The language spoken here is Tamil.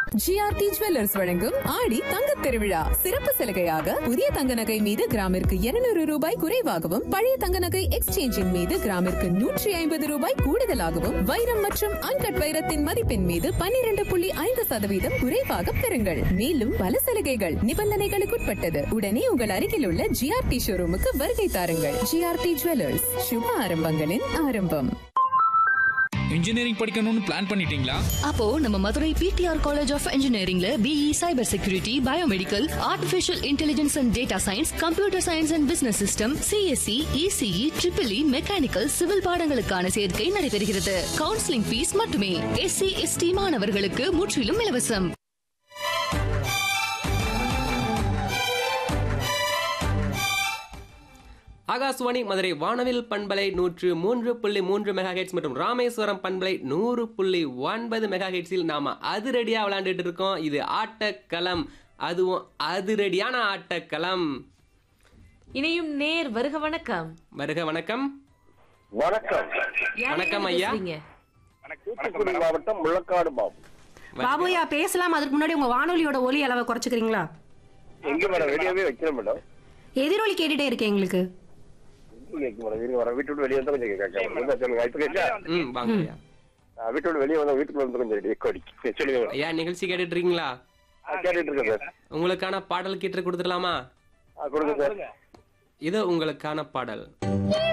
ஜிஆர்டி ஜுவல்லர்ஸ் வழங்கும் ஆடி தங்கத் திருவிழா சிறப்பு சலுகையாக புதிய தங்க நகை மீது கிராமிற்கு 200 ரூபாய் குறைவாகவும் பழைய தங்க நகை எக்ஸ்சேஞ்சின் மீது கிராமிற்கு நூற்றி ஐம்பது ரூபாய் கூடுதலாகவும் வைரம் மற்றும் அன்கட் வைரத்தின் மதிப்பின் மீது 12.5% புள்ளி ஐந்து சதவீதம் குறைவாக பெறுங்கள் மேலும் பல சலுகைகள் நிபந்தனைகளுக்குட்பட்டது உடனே உங்கள் அருகில் உள்ள ஜிஆர்டி ஷோரூமுக்கு வருகை தாருங்கள் ஜிஆர்டி ஜுவல்லர்ஸ் சுப ஆரம்பங்களின் ஆரம்பம் இன்ஜினியரிங் படிக்கணும்னு பிளான் பண்ணிட்டீங்களா அப்போ நம்ம மதுரை பிடிஆர் காலேஜ் ஆஃப் இன்ஜினியரிங்ல BE cyber security biomedical artificial intelligence and data science computer science and business system CSE ECE triple E mechanical civil பாடங்களுக்கான சேர்க்கை நடைபெறுகிறது கவுன்சிலிங் ஃபீஸ் மட்டுமே எஸ்சி எஸ்டி மாணவர்களுக்கு முற்றிலும் இலவசம் ஆகாஷ்வாணி மதுரை வானவில் பண்பலை நூற்று மூன்று புள்ளி மூன்று மெகா மற்றும் ராமேஸ்வரம் பண்பலை நூறு புள்ளி ஒன்பது மெகா ஹெட்ஸில் நாம அதிரடியா விளையாண்டுட்டு இருக்கோம் இது ஆட்டக்களம் அதுவும் அதிரடியான ஆட்டக்களம் இணையும் நேர் வருக வணக்கம் வருக வணக்கம் வணக்கம் யார் வணக்கம் எங்க ஐயா. பேசுறீங்க? தூத்துக்குடி மாவட்டம் முள்ளக்காடு பாபு பாபுயா பேசலாம் அதுக்கு முன்னாடி உங்க வானொலியோட ஒலி அளவை குறைச்சிக்கிறீங்களா எங்க மேடம் வெளியவே வைக்கிறேன் மேடம் எதிரொலி கேட்டுட்டே இருக்கேன் எங்களுக்கு எங்க கேட்க மேடம் இருங்க வரேன் வீட்டு விட்டு வெளியே வந்தா கொஞ்சம் கேட்க என்ன சொல்லுங்க இப்ப கேட்கா ம் வாங்க ஐயா நான் வீட்டு விட்டு வெளியே வந்தா வீட்டுக்குள்ள வந்து கொஞ்சம் எக்கோ அடிக்கு சொல்லுங்க மேடம் ஐயா நிகழ்ச்சி கேட்டுட்டு இருக்கீங்களா ஆ, கேட்டுட்டு இருக்கேன் சார் உங்களுக்கான பாடல் கீற்று கொடுத்துடலாமா ஆ, கொடுங்க சார் இது உங்களுக்கான பாடல்